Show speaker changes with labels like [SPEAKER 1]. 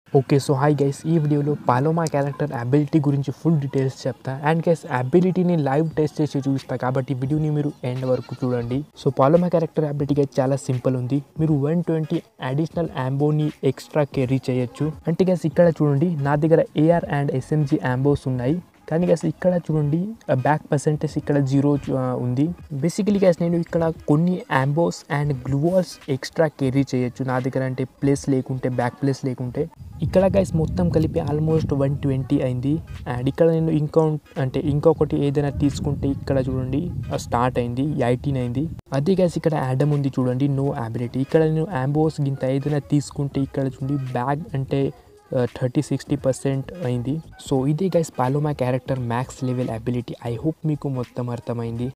[SPEAKER 1] okay so hi guys ఈ వీడియోలో Paloma character ability గురించి ఫుల్ డీటెయిల్స్ చెప్తా అండ్ గైస్ అబిలిటీని లైవ్ టెస్ట్ చేసి చూపిస్తా కాబట్టి వీడియోని మీరు ఎండ్ వరకు చూడండి so Paloma character ability guys చాలా సింపుల్ ఉంది మీరు వన్ ట్వంటీ అడిషనల్ అంబోని ఎక్స్ట్రా క్యారీ చేయొచ్చు అంటే గైస్ ఇక్కడ చూడండి నా దగ్గర ఏఆర్ అండ్ ఎస్ఎంజీ అంబోస్ ఉన్నాయి కానీ గైస్ ఇక్కడ చూడండి బ్యాక్ పర్సెంటేజ్ ఇక్కడ జీరో ఉంది బేసికలీ గైస్ నేను ఇక్కడ కొన్ని ammos and gloo walls extra carry చేయొచ్చు నా దగ్గర అంటే ప్లేస్ లేకుంటే బ్యాక్ ప్లేస్ లేకుంటే ఇక్కడ గైస్ మొత్తం కలిపి ఆల్మోస్ట్ వన్ ట్వంటీ అయింది అండ్ ఇక్కడ నేను ఇంకో అంటే ఇంకొకటి ఏదైనా తీసుకుంటే ఇక్కడ చూడండి స్టార్ట్ అయింది ఎయిటీన్ అయింది అదే గైస్ ఇక్కడ యాడమ్ ఉంది చూడండి నో అబిలిటీ ఇక్కడ నేను అంబోస్ గింత ఏదైనా తీసుకుంటే ఇక్కడ చూడండి బ్యాగ్ అంటే థర్టీ సిక్స్టీ పర్సెంట్ అయింది సో ఇదే guys Paloma character max level ability I hope మీకు మొత్తం అర్థమైంది